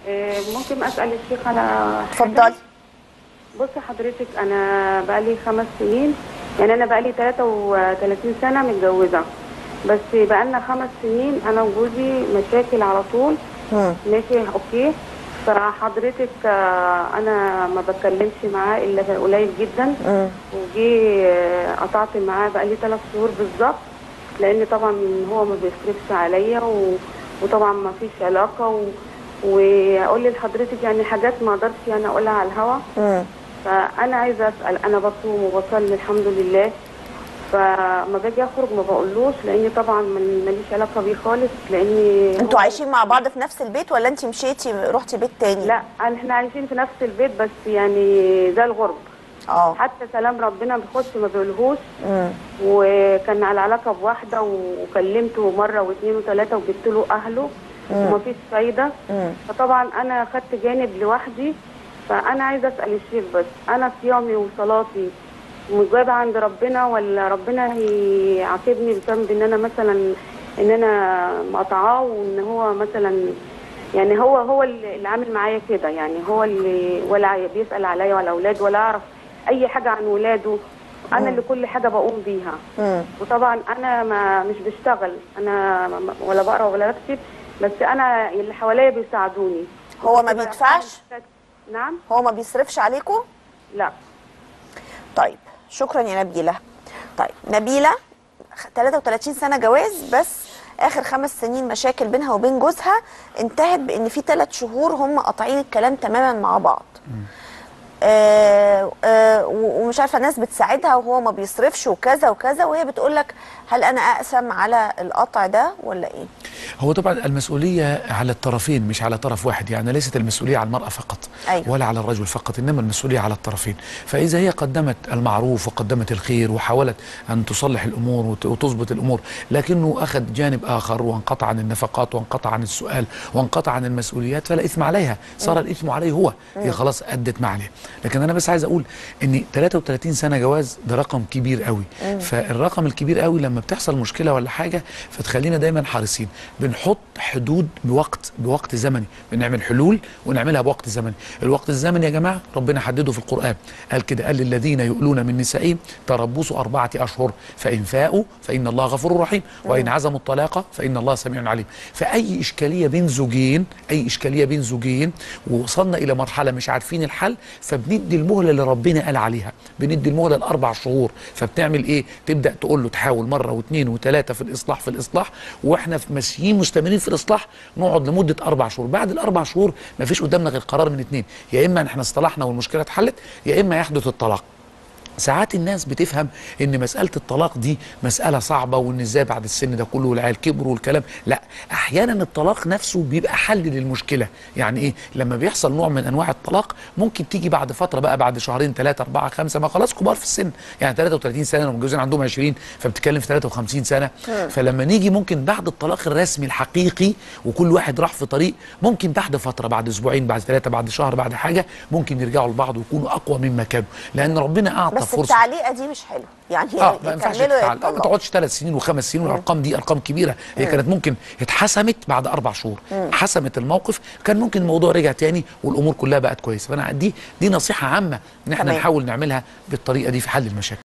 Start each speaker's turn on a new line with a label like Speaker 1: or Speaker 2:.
Speaker 1: آه، ممكن اسال الشيخ على حاجة؟
Speaker 2: اتفضلي
Speaker 1: بصي حضرتك انا بقالي خمس سنين يعني انا بقالي 33 سنه متجوزه بس بقالنا خمس سنين انا وجوزي مشاكل على طول
Speaker 2: مم.
Speaker 1: ماشي اوكي فحضرتك آه، انا ما بتكلمش معاه الا قليل جدا
Speaker 2: مم.
Speaker 1: وجي آه، قطعت معاه بقالي ثلاث شهور بالظبط لان طبعا هو ما بيصرفش عليا و... وطبعا ما فيش علاقه و... واقول لحضرتك يعني حاجات ما اقدرش يعني اقولها على الهوا
Speaker 2: مم.
Speaker 1: فانا عايزه اسال انا بصوم وبصلي الحمد لله فما باجي اخرج ما بقولوش لاني طبعا من- ماليش علاقه بيه خالص لاني
Speaker 2: انتوا
Speaker 1: هو-
Speaker 2: عايشين مع بعض في نفس البيت ولا انت مشيتي رحتي بيت تاني
Speaker 1: لا احنا عايشين في نفس البيت بس يعني زي الغرب
Speaker 2: اه
Speaker 1: حتى سلام ربنا بيخش ما بيقولهوش
Speaker 2: مم.
Speaker 1: وكان على علاقه بواحده وكلمته مره واثنين وثلاثه وجبت له اهله ومفيش فايده
Speaker 2: مم.
Speaker 1: فطبعا انا خدت جانب لوحدي فانا عايزه اسال الشيخ بس انا صيامي وصلاتي مجابه عند ربنا ولا ربنا هيعاقبني بذنب ان انا مثلا ان انا مقطعاه وان هو مثلا يعني هو هو اللي عامل معايا كده يعني هو اللي ولا بيسال عليا ولا اولاد ولا اعرف اي حاجه عن ولاده انا اللي كل حاجه بقوم بيها
Speaker 2: مم.
Speaker 1: وطبعا انا ما مش بشتغل انا ما- ولا بقرا ولا بكتب بس انا اللي حواليا بيساعدوني
Speaker 2: هو ما بيدفعش
Speaker 1: نعم
Speaker 2: هو ما بيصرفش عليكم
Speaker 1: لا
Speaker 2: طيب شكرا يا نبيله طيب نبيله 33 سنه جواز بس اخر خمس سنين مشاكل بينها وبين جوزها انتهت بان في ثلاث شهور هم قاطعين الكلام تماما مع بعض آه آه و- ومش عارفه ناس بتساعدها وهو ما بيصرفش وكذا وكذا وهي بتقول لك هل انا اقسم على القطع ده ولا ايه؟
Speaker 3: هو طبعا المسؤولية على الطرفين مش على طرف واحد يعني ليست المسؤولية على المرأة فقط
Speaker 2: أيوة.
Speaker 3: ولا على الرجل فقط إنما المسؤولية على الطرفين فإذا هي قدمت المعروف وقدمت الخير وحاولت أن تصلح الأمور وت- وتظبط الأمور لكنه أخذ جانب آخر وانقطع عن النفقات وانقطع عن السؤال وانقطع عن المسؤوليات فلا إثم عليها صار الإثم عليه هو هي خلاص أدت ما عليه لكن أنا بس عايز أقول إن 33 سنة جواز ده رقم كبير قوي فالرقم الكبير قوي لما بتحصل مشكلة ولا حاجة فتخلينا دايما حريصين بنحط حدود بوقت بوقت زمني بنعمل حلول ونعملها بوقت زمني الوقت الزمني يا جماعة ربنا حدده في القرآن قال كده قال للذين يؤلون من نسائهم تربصوا أربعة أشهر فإن فاءوا فإن الله غفور رحيم وإن عزموا الطلاق فإن الله سميع عليم فأي إشكالية بين زوجين أي إشكالية بين زوجين ووصلنا إلى مرحلة مش عارفين الحل فبندي المهلة اللي ربنا قال عليها بندي المهلة الأربع شهور فبتعمل إيه تبدأ تقول له تحاول مرة واثنين وثلاثة في الإصلاح في الإصلاح وإحنا في ماشيين مستمرين في الإصلاح نقعد لمدة أربع شهور بعد الأربع شهور ما فيش قدامنا غير قرار من اثنين يا إما إن إحنا اصطلحنا والمشكلة اتحلت يا إما يحدث الطلاق ساعات الناس بتفهم ان مساله الطلاق دي مساله صعبه وان ازاي بعد السن ده كله والعيال كبروا والكلام لا احيانا الطلاق نفسه بيبقى حل للمشكله يعني ايه لما بيحصل نوع من انواع الطلاق ممكن تيجي بعد فتره بقى بعد شهرين ثلاثه اربعه خمسه ما خلاص كبار في السن يعني 33 سنه لو متجوزين عندهم 20 فبتتكلم في 53 سنه فلما نيجي ممكن بعد الطلاق الرسمي الحقيقي وكل واحد راح في طريق ممكن بعد فتره بعد اسبوعين بعد ثلاثه بعد شهر بعد حاجه ممكن يرجعوا لبعض ويكونوا اقوى مما كانوا لان ربنا اعطى
Speaker 2: بس
Speaker 3: فرصه
Speaker 2: التعليقه دي مش حلوه يعني
Speaker 3: اه ما ينفعش
Speaker 2: يكملوا
Speaker 3: تتعلق. ما
Speaker 2: يطلقوا.
Speaker 3: تقعدش ثلاث سنين وخمس سنين والارقام دي ارقام كبيره هي كانت ممكن اتحسمت بعد اربع شهور حسمت الموقف كان ممكن الموضوع رجع تاني والامور كلها بقت كويسه فانا دي دي نصيحه عامه ان احنا
Speaker 2: تمام.
Speaker 3: نحاول نعملها بالطريقه دي في حل المشاكل